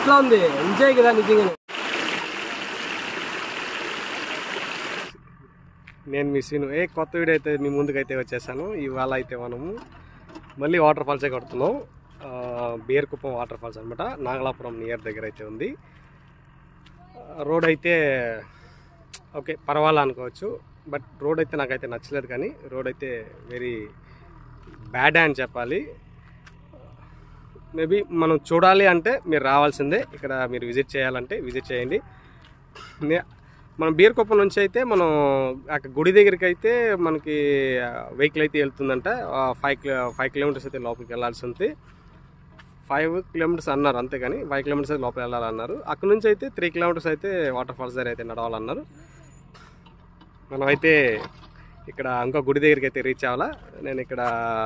ఎట్లా ఉంది ఎంజాయ్ కదా నిజంగా నేను మీ సీను ఏ కొత్త వీడియో అయితే మీ ముందుకైతే వచ్చేసాను ఇవాళ అయితే మనము మళ్ళీ వాటర్ ఫాల్సే కొడుతున్నాం ఆ, బేర్కుప్పం వాటర్ ఫాల్స్ అనమాట నాగలాపురం నియర్ దగ్గర అయితే ఉంది ఆ, రోడ్ అయితే ఓకే పర్వాలా అనుకోవచ్చు బట్ రోడ్ అయితే నాకైతే నచ్చలేదు కానీ రోడ్ అయితే వెరీ బ్యాడ్ అని చెప్పాలి మేబీ మనం చూడాలి అంటే మీరు రావాల్సిందే ఇక్కడ మీరు విజిట్ చేయాలంటే విజిట్ చేయండి నే- మనం బీర్కొప్పం నుంచి అయితే మనం అక్కడ గుడి దగ్గరికి అయితే మనకి వెహికల్ అయితే వెళ్తుందంట ఫైవ్ కిలో ఫైవ్ కిలోమీటర్స్ అయితే లోపలికి వెళ్ళాల్సి ఉంది ఫైవ్ కిలోమీటర్స్ అన్నారు అంతేగాని ఫైవ్ కిలోమీటర్స్ అయితే లోపల వెళ్ళాలన్నారు అక్కడ నుంచి అయితే త్రీ కిలోమీటర్స్ అయితే వాటర్ ఫాల్స్ దగ్గర అయితే నడవాలన్నారు మనమైతే ఇక్కడ ఇంకో గుడి దగ్గరికి అయితే రీచ్ అవ్వాలా నేను ఇక్కడ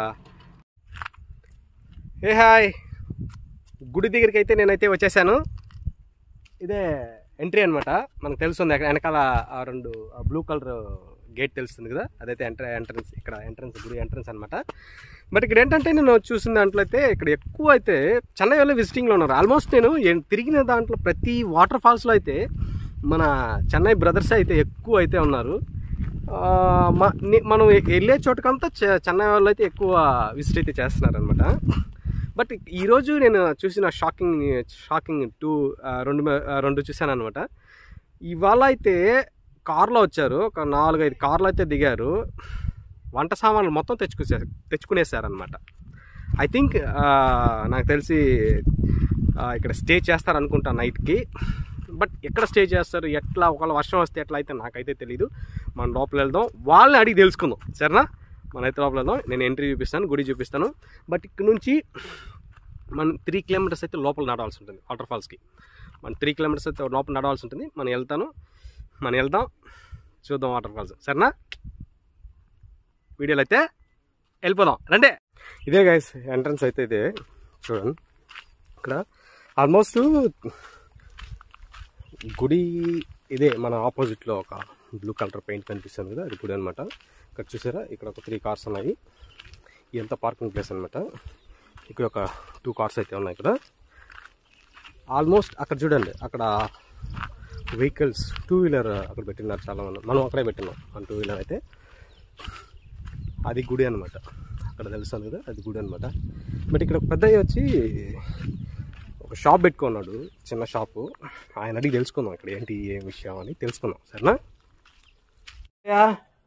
ఏ హాయ్ గుడి దగ్గరికి అయితే నేనైతే వచ్చేసాను ఇదే ఎంట్రీ అనమాట మనకు తెలుస్తుంది అక్కడ వెనకాల ఆ రెండు బ్లూ కలర్ గేట్ తెలుస్తుంది కదా అదైతే ఎంట్రీ ఎంట్రన్స్ ఇక్కడ ఎంట్రన్స్ గుడి ఎంట్రన్స్ అనమాట బట్ ఇక్కడ ఏంటంటే నేను చూసిన దాంట్లో అయితే ఇక్కడ ఎక్కువ అయితే చెన్నై వాళ్ళు విజిటింగ్లో ఉన్నారు ఆల్మోస్ట్ నేను ఏ- తిరిగిన దాంట్లో ప్రతి వాటర్ ఫాల్స్లో అయితే మన చెన్నై బ్రదర్స్ అయితే ఎక్కువ అయితే ఉన్నారు ఆ, మ- ని- మనం వెళ్ళే చోటుకంతా చె- చెన్నై వాళ్ళు అయితే ఎక్కువ విజిట్ అయితే చేస్తున్నారు అనమాట బట్ ఈరోజు నేను చూసిన షాకింగ్ షాకింగ్ టూ రెండు మే- ఆ, రెండు చూశాను అనమాట ఇవాళ అయితే కార్లో వచ్చారు ఒక నాలుగైదు కార్లు అయితే దిగారు వంట సామాన్లు మొత్తం తెచ్చుకునే తెచ్చుకునేసారనమాట ఐ థింక్ నాకు తెలిసి ఆ, ఇక్కడ స్టే చేస్తారు అనుకుంటా నైట్కి బట్ ఎక్కడ స్టే చేస్తారు ఎట్లా ఒకవేళ వర్షం వస్తే ఎట్లా అయితే నాకైతే తెలియదు మనం లోపల వెళ్దాం వాళ్ళని అడిగి తెలుసుకుందాం సరేనా మన అయితే లోపల వెళ్దాం నేను ఎంట్రీ చూపిస్తాను గుడి చూపిస్తాను బట్ ఇక్కడ నుంచి మనం త్రీ కిలోమీటర్స్ అయితే లోపల నడవాల్సి ఉంటుంది వాటర్ ఫాల్స్కి మనం త్రీ కిలోమీటర్స్ అయితే లోపల నడవాల్సి ఉంటుంది మనం వెళ్తాను మనం వెళ్దాం చూద్దాం వాటర్ ఫాల్స్ సరేనా వీడియోలో అయితే వెళ్ళిపోదాం రండి ఇదే గైస్ ఎంట్రన్స్ అయితే ఇదే చూడండి ఇక్కడ ఆల్మోస్ట్ గుడి ఇదే మన ఆపోజిట్లో ఒక బ్లూ కలర్ పెయింట్ కనిపిస్తుంది కదా అది గుడి అనమాట ఇక్కడ చూసారా ఇక్కడ ఒక త్రీ కార్స్ ఉన్నాయి ఇదంతా పార్కింగ్ ప్లేస్ అనమాట ఇక్కడ ఒక టూ కార్స్ అయితే ఉన్నాయి ఇక్కడ ఆల్మోస్ట్ అక్కడ చూడండి అక్కడ వెహికల్స్ టూ వీలర్ అక్కడ పెట్టినారు చాలా మంది మనం అక్కడే పెట్టినాం మన టూ వీలర్ అయితే అది గుడి అనమాట అక్కడ తెలుస్తాను కదా అది గుడి అనమాట బట్ ఇక్కడ పెద్దయ్య వచ్చి ఒక షాప్ పెట్టుకున్నాడు చిన్న షాపు ఆయన అడిగి తెలుసుకుందాం ఇక్కడ ఏంటి ఏం విషయం అని తెలుసుకుందాం సరేనా పెద్దయ్య,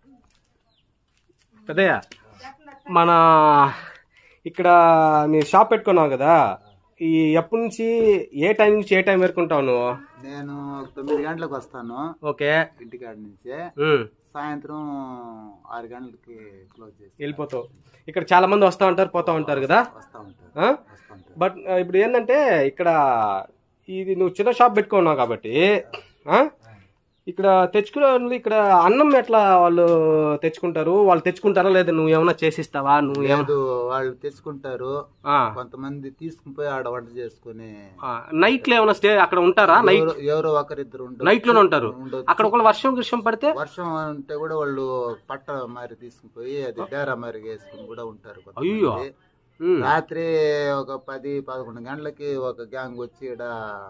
పెద్దయ్య మన ఇక్కడ మీరు షాప్ పెట్టుకున్నావు కదా ఈ ఎప్పటి నుంచి ఏ టైం నుంచి ఏ టైం వరకు ఉంటావు నువ్వు నేను తొమ్మిది గంటలకు వస్తాను ఓకే ఇంటికాడ నుంచే ఉమ్, సాయంత్రం ఆరు గంటలకి క్లోజ్ చేసి వెళ్ళిపోతావు ఇక్కడ చాలా మంది వస్తూ ఉంటారు పోతా ఉంటారు కదా వస్తా ఉంటారు ఆ? వస్తా ఉంటారు బట్ ఆ, ఇప్పుడు ఏంటంటే ఇక్కడ ఇది నువ్వు చిన్న షాప్ పెట్టుకున్నావు కాబట్టి ఆ? ఇక్కడ తెచ్చుకునే వాళ్ళు ఇక్కడ అన్నం ఎట్లా వాళ్ళు తెచ్చుకుంటారు వాళ్ళు తెచ్చుకుంటారా లేదా నువ్వు ఏమైనా చేసిస్తావా నువ్వు ఏమైనా లేదు వాళ్ళు తెచ్చుకుంటారు ఆ, కొంతమంది తీసుకుని పోయి ఆడ వంట చేసుకుని ఆ, నైట్ లో ఏమైనా స్టే అక్కడ ఉంటారా నైట్ ఎవరో- ఎవరో ఒకరిద్దరు ఉండొచ్చు. నైట్ లోనే ఉంటారు ఉండొచ్చు. అక్కడ ఒకవేళ వర్షం గిర్షం పడితే వర్షం అంటే కూడా వాళ్ళు పట్ట మరి తీసుకుని పోయి అది డేరా మరి వేసుకుని కూడా ఉంటారు కొంతమంది. అయ్యో. ఉమ్, రాత్రి ఒక పది పదకొండు గంటలకి ఒక గ్యాంగ్ వచ్చి ఇక్కడ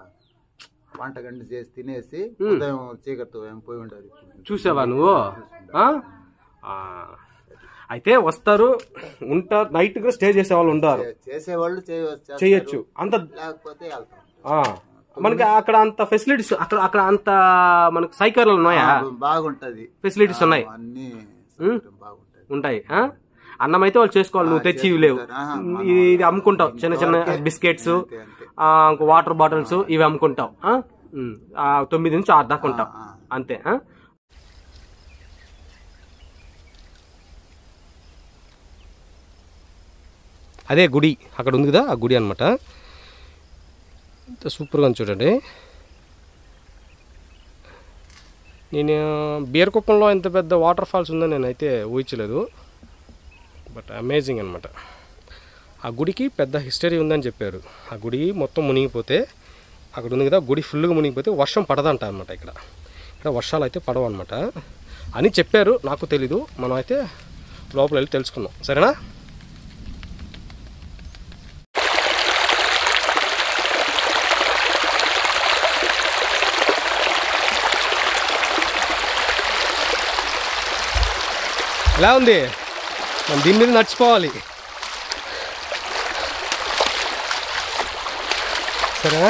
వంట గంట చేసి తినేసి ఉదయం చీకటితో ఏం పోయి ఉండదు చూసావా నువ్వు ఆ? ఆ. అయితే వస్తారు ఉంటారు నైట్ కూడా స్టే చేసే వాళ్ళు ఉంటారు చేసేవాళ్ళు చేయవచ్చు చేయొచ్చు అంత లేకపోతే వెళ్తాం ఆ, మనకి అక్కడ అంత ఫెసిలిటీస్ అక్కడ అక్కడ అంత మనకి సైకర్లు ఉన్నాయా బాగుంటది ఫెసిలిటీస్ ఉన్నాయి అన్ని సౌకర్యం బాగుంటది ఉంటాయి ఆ? అన్నం అయితే వాళ్ళు చేసుకోవాలి నువ్వు తెచ్చి ఇవ్వలేవు ఆహా, ఇది ఇది అమ్ముకుంటావు చిన్న చిన్న బిస్కెట్స్ అంతే అంతే ఇంకో వాటర్ బాటిల్స్ ఇవి అమ్ముకుంటావు ఆ? ఉమ్, ఆ, తొమ్మిది నుంచి ఆరు దాకా ఉంటావు ఆ. అంతే ఆ? అదే గుడి అక్కడ ఉంది కదా ఆ గుడి అనమాట ఎంత సూపర్గా ఉంది చూడండి నేను బీరకుప్పంలో ఎంత పెద్ద వాటర్ ఫాల్స్ ఉందో నేనైతే ఊహించలేదు బట్ అమేజింగ్ అనమాట ఆ గుడికి పెద్ద హిస్టరీ ఉందని చెప్పారు ఆ గుడి మొత్తం మునిగిపోతే అక్కడ ఉంది కదా గుడి ఫుల్గా మునిగిపోతే వర్షం పడదంట అనమాట ఇక్కడ ఇక్కడ వర్షాలు అయితే పడవు అనమాట అని చెప్పారు నాకు తెలీదు మనం అయితే లోపల వెళ్ళి తెలుసుకుందాం సరేనా ఎలా ఉంది మనం దీని మీద నడిచిపోవాలి సరేనా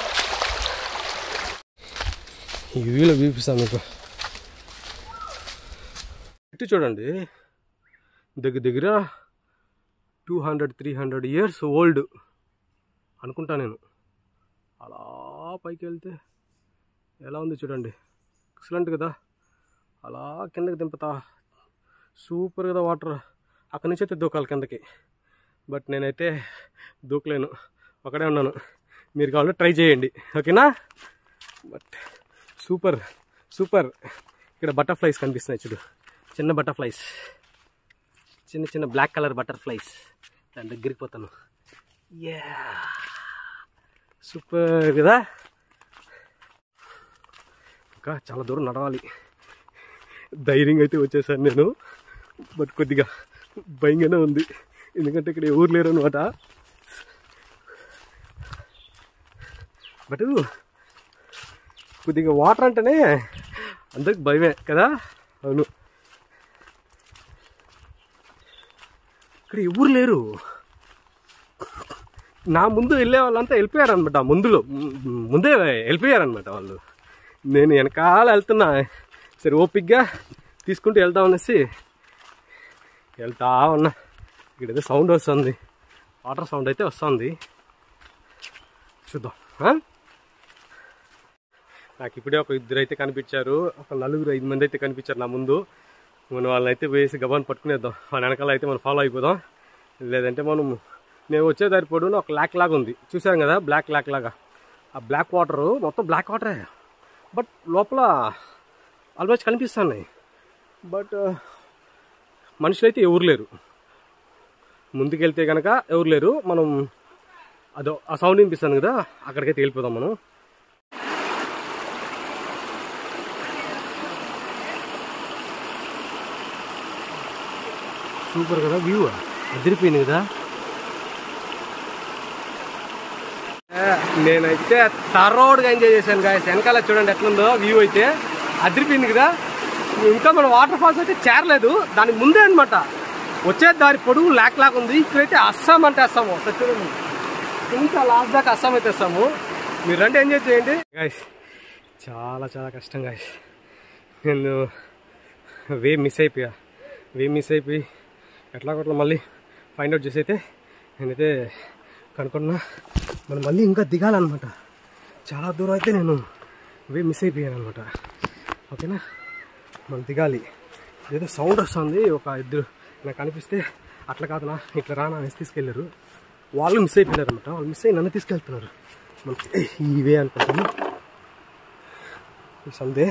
ఈ వ్యూలో చూపిస్తాను మీకు ఇటు చూడండి దగ్గర దగ్గర two hundred three hundred years old అనుకుంటా నేను అలా పైకి వెళ్తే ఎలా ఉంది చూడండి ఎక్సలెంట్ కదా అలా కిందకి దింపుతా సూపర్ కదా వాటర్ అక్కడి నుంచి అయితే దూకాలి కిందకి బట్ నేనైతే దూకలేను ఒకడే ఉన్నాను మీరు కావాలంటే ట్రై చేయండి ఓకేనా బట్ సూపర్ సూపర్ ఇక్కడ బటర్ఫ్లైస్ కనిపిస్తున్నాయి చూడు చిన్న బటర్ఫ్లైస్ చిన్న చిన్న బ్లాక్ కలర్ బటర్ఫ్లైస్ దాని దగ్గరికి పోతాను యా సూపర్ కదా ఇంకా చాలా దూరం నడవాలి ధైర్యంగా అయితే వచ్చేసాను నేను బట్ కొద్దిగా భయంగానే ఉంది ఎందుకంటే ఇక్కడ ఎవరు లేరు అనమాట బట్ కొద్దిగా వాటర్ అంటేనే అందరికి భయమే కదా అవును ఇక్కడ ఎవరు లేరు నా ముందు వెళ్ళే వాళ్ళంతా వెళ్ళిపోయారనమాట ముందులో ము- ముందే వెళ్ళిపోయారనమాట వాళ్ళు నేను వెనకాల వెళ్తున్నా సరే ఓపిక్గా తీసుకుంటూ వెళ్దాం అనేసి వెళ్తా ఉన్నా ఇక్కడ ఏదో సౌండ్ వస్తుంది వాటర్ సౌండ్ అయితే వస్తుంది చూద్దాం ఆ? నాకు ఇప్పుడే ఒక ఇద్దరు అయితే కనిపించారు ఒక నలుగురు ఐదు మంది అయితే కనిపించారు నా ముందు మనం వాళ్ళని అయితే వేసి గబాన్ పట్టుకునేద్దాం వాళ్ళ వెనకాల అయితే మనం ఫాలో అయిపోదాం లేదంటే మనం నేను వచ్చే దారి పొడవునా ఒక లాక్ లాగా ఉంది చూసాం కదా బ్లాక్ లాక్ లాగా ఆ బ్లాక్ వాటర్ మొత్తం బ్లాక్ వాటరే బట్ లోపల ఆల్మోస్ట్ కనిపిస్తున్నాయి బట్ మనుషులు అయితే ఎవరు లేరు ముందుకెళ్తే కనుక ఎవరు లేరు మనం అదో ఆ సౌండ్ వినిపిస్తుంది కదా అక్కడికైతే వెళ్ళిపోదాం మనం సూపర్ కదా వ్యూ అదిరిపోయింది కదా ఏ, నేనైతే తరోడ్గా ఎంజాయ్ చేశాను గాయస్ వెనకాల చూడండి ఎట్లుందో వ్యూ అయితే అదిరిపోయింది కదా ఇంకా మన వాటర్ ఫాల్స్ అయితే చేరలేదు దానికి ముందే అనమాట వచ్చే దారి పొడుగు లాక్ లాక్ ఉంది ఇక్కడైతే అస్సాం అంటే అస్సాం ఒకసారి చూడండి ఇంకా లాస్ట్ దాకా అస్సాం అయితే వస్తాము మీరు రండి ఎంజాయ్ చేయండి గాయస్ చాలా చాలా కష్టం గాయస్ నేను వే మిస్ అయిపోయా వే మిస్ అయిపోయి ఎట్లా కొట్లా మళ్ళీ ఫైండ్ అవుట్ చేసి అయితే నేనైతే కనుక్కున్నా మనం మళ్ళీ ఇంకా దిగాలన్నమాట చాలా దూరం అయితే నేను వే మిస్ అయిపోయాను అనమాట ఓకేనా మనం దిగాలి ఏదో సౌండ్ వస్తుంది ఒక ఇద్దరు నాకు కనిపిస్తే అట్లా కాదునా ఇట్లా రానా అనేసి తీసుకెళ్ళారు వాళ్ళు మిస్ అయిపోయినారు అనమాట వాళ్ళు మిస్ అయ్యి నన్ను తీసుకెళ్తున్నారు మనకి ఇవే అనుకుంటాను ఈ సందే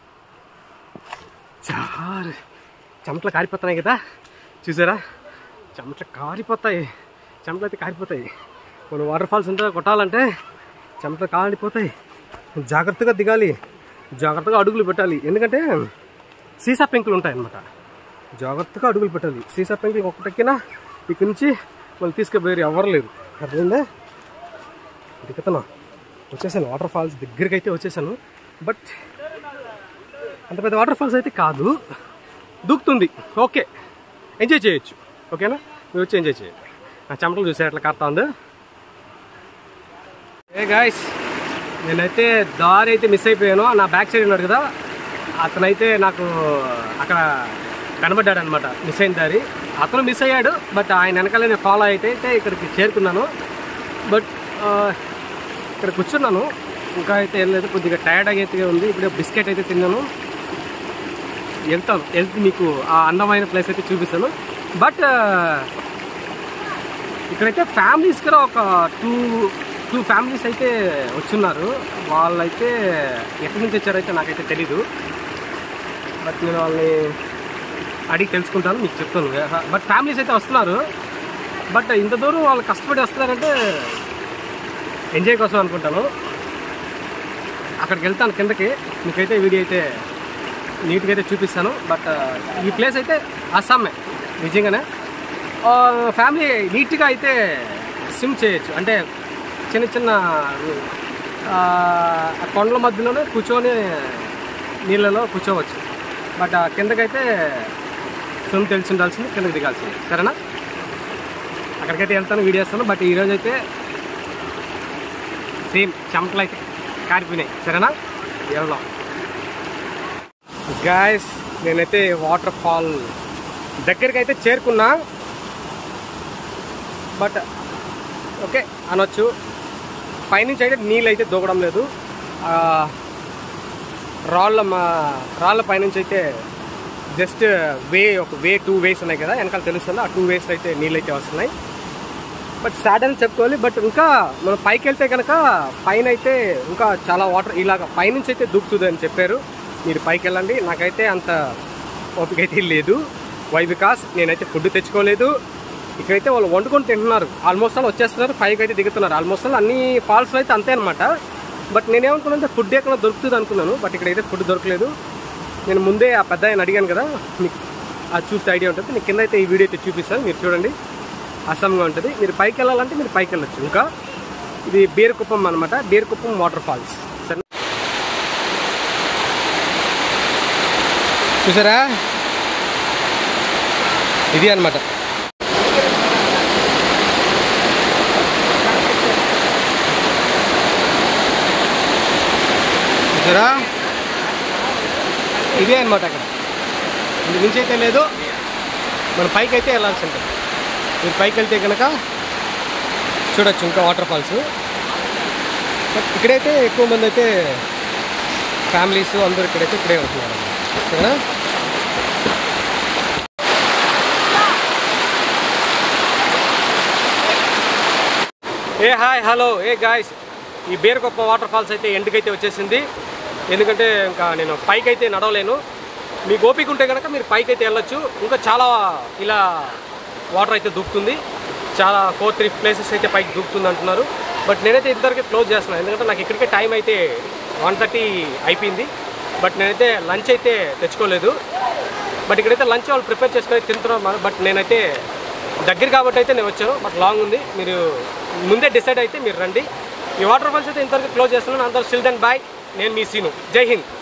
చాలా చెమటలు కారిపోతున్నాయి కదా చూసారా చెమటలు కారిపోతాయి చెమటలు అయితే కారిపోతాయి మనం వాటర్ ఫాల్స్ ఉంటే కొట్టాలంటే చెమటలు కారిపోతాయి జాగ్రత్తగా దిగాలి జాగ్రత్తగా అడుగులు పెట్టాలి ఎందుకంటే సీసా పెంకులు ఉంటాయి అన్నమాట జాగ్రత్తగా అడుగులు పెట్టాలి సీసా పెంకులు ఒకటెక్కినా ఇక్కడి నుంచి వాళ్ళు తీసుకుపోయారు ఎవరు లేరు అర్థమైందా దిగుతున్నా వచ్చేసాను వాటర్ ఫాల్స్ దగ్గరికి అయితే వచ్చేసాను బట్ అంత పెద్ద వాటర్ ఫాల్స్ అయితే కాదు దూకుతుంది ఓకే ఎంజాయ్ చేయొచ్చు ఓకేనా మీరు వచ్చి ఎంజాయ్ చేయండి నా చెమటలు చూసే ఎట్లా కాస్తా ఉంది ఏ గాయస్ నేనైతే దారి అయితే మిస్ అయిపోయాను నా బ్యాక్ సైడ్ ఉన్నాడు కదా అతనైతే నాకు అక్కడ కనబడ్డాడు అనమాట మిస్ అయిన దారి అతను మిస్ అయ్యాడు బట్ ఆయన వెనకాల నేను ఫాలో అయితే అయితే ఇక్కడికి చేరుకున్నాను బట్ ఆ, ఇక్కడ కూర్చున్నాను ఇంకా అయితే ఏం లేదు కొద్దిగా టైర్డ్ అయితే ఉంది ఇప్పుడే బిస్కెట్ అయితే తిన్నాను వెళ్తాను వెళ్తే మీకు ఆ అందమైన ప్లేస్ అయితే చూపిస్తాను బట్ ఇక్కడైతే ఫ్యామిలీస్ కూడా ఒక టూ టూ ఫ్యామిలీస్ అయితే వచ్చున్నారు వాళ్ళైతే ఎక్కడి నుంచి వచ్చారైతే నాకైతే తెలీదు బట్ నేను వాళ్ళని అడిగి తెలుసుకుంటాను మీకు చెప్తాను బట్ ఫ్యామిలీస్ అయితే వస్తున్నారు బట్ ఇంత దూరం వాళ్ళు కష్టపడి వస్తున్నారంటే ఎంజాయ్ కోసం అనుకుంటాను అక్కడికి వెళ్తాను కిందకి మీకైతే వీడియో అయితే నీట్గా అయితే చూపిస్తాను బట్ ఈ ప్లేస్ అయితే అస్సామే నిజంగానే ఫ్యామిలీ నీట్గా అయితే స్విమ్ చేయొచ్చు అంటే చిన్న చిన్న ఆ, ఆ కొండల మధ్యలోనే కూర్చొని నీళ్ళలో కూర్చోవచ్చు బట్ ఆ కిందకైతే స్విమ్ తెలిసి ఉండాల్సింది కిందకి దిగాల్సింది సరేనా అక్కడికైతే వెళ్తాను వీడియో వేస్తాను బట్ ఈరోజు అయితే సేమ్ చెమటలు అయితే కారిపోయినాయి సరేనా వెళ్దాం గాయస్ నేనైతే వాటర్ ఫాల్ దగ్గరికి అయితే చేరుకున్నా బట్ ఓకే అనొచ్చు పైనుంచి అయితే నీళ్ళు అయితే దూకడం లేదు ఆ, రాళ్ళ మా రాళ్ళ పైనుంచి అయితే జస్ట్ వే ఒక వే టూ వేస్ ఉన్నాయి కదా వెనకాల తెలుస్తుంది ఆ టూ వేస్ అయితే నీళ్ళు అయితే వస్తున్నాయి బట్ సాడ్ అని చెప్పుకోవాలి బట్ ఇంకా మనం పైకి వెళ్తే కనుక పైన అయితే ఇంకా చాలా వాటర్ ఇలాగ పైనుంచి అయితే దూకుతుంది అని చెప్పారు మీరు పైకి వెళ్ళండి నాకైతే అంత ఓపిక అయితే లేదు వై బికాస్ నేనైతే ఫుడ్ తెచ్చుకోలేదు ఇక్కడైతే వాళ్ళు వండుకొని తింటున్నారు ఆల్మోస్ట్ ఆల్ వచ్చేస్తున్నారు పైకి అయితే దిగుతున్నారు ఆల్మోస్ట్ ఆల్ అన్ని ఫాల్స్లో అయితే అంతే అనమాట బట్ నేనేమనుకున్నానంటే ఫుడ్ ఎక్కడ దొరుకుతుంది అనుకున్నాను బట్ ఇక్కడైతే ఫుడ్ దొరకలేదు నేను ముందే ఆ పెద్ద ఆయన అడిగాను కదా మీకు అది చూస్తే ఐడియా ఉంటుంది నేను కింద అయితే ఈ వీడియో అయితే చూపిస్తాను మీరు చూడండి అసంగా ఉంటుంది మీరు పైకి వెళ్ళాలంటే మీరు పైకి వెళ్ళొచ్చు ఇంకా ఇది బీరకుప్పం అనమాట బీరకుప్పం వాటర్ ఫాల్స్ సరే చూసారా ఇది అనమాట చూసారా ఇదే అనమాట అక్కడ ఇంటి నుంచి అయితే లేదు మన పైకి అయితే వెళ్ళాల్సి ఉంటుంది మీరు పైకి వెళ్తే కనుక చూడొచ్చు ఇంకా వాటర్ ఫాల్స్ బట్ ఇక్కడైతే ఎక్కువ మంది అయితే ఫ్యామిలీస్ అందరూ ఇక్కడైతే ఇక్కడే ఉంటున్నారు ఓకేనా ఏ హాయ్ హలో ఏ గాయస్ ఈ బీరకొప్ప వాటర్ ఫాల్స్ అయితే ఎండుకైతే వచ్చేసింది ఎందుకంటే ఇంకా నేను పైకి అయితే నడవలేను మీకు ఓపిక ఉంటే కనుక మీరు పైకి అయితే వెళ్ళొచ్చు ఇంకా చాలా ఇలా వాటర్ అయితే దూకుతుంది చాలా ఫోర్ త్రీ ప్లేసెస్ అయితే పైకి దూకుతుంది అంటున్నారు బట్ నేనైతే ఇద్దరికి క్లోజ్ చేస్తున్నాను ఎందుకంటే నాకు ఇక్కడికే టైం అయితే వన్ థర్టీ అయిపోయింది బట్ నేనైతే లంచ్ అయితే తెచ్చుకోలేదు బట్ ఇక్కడైతే లంచ్ వాళ్ళు ప్రిపేర్ చేసుకొని తింటున్నారు బట్ నేనైతే దగ్గర కాబట్టి అయితే నేను వచ్చాను బట్ లాంగ్ ఉంది మీరు ముందే డిసైడ్ అయితే మీరు రండి ఈ వాటర్ ఫాల్స్ అయితే ఇంతవరకు క్లోజ్ చేస్తున్నాను అందరూ స్టిల్ దెన్ బాయ్ నేను మీ సీను జై హింద్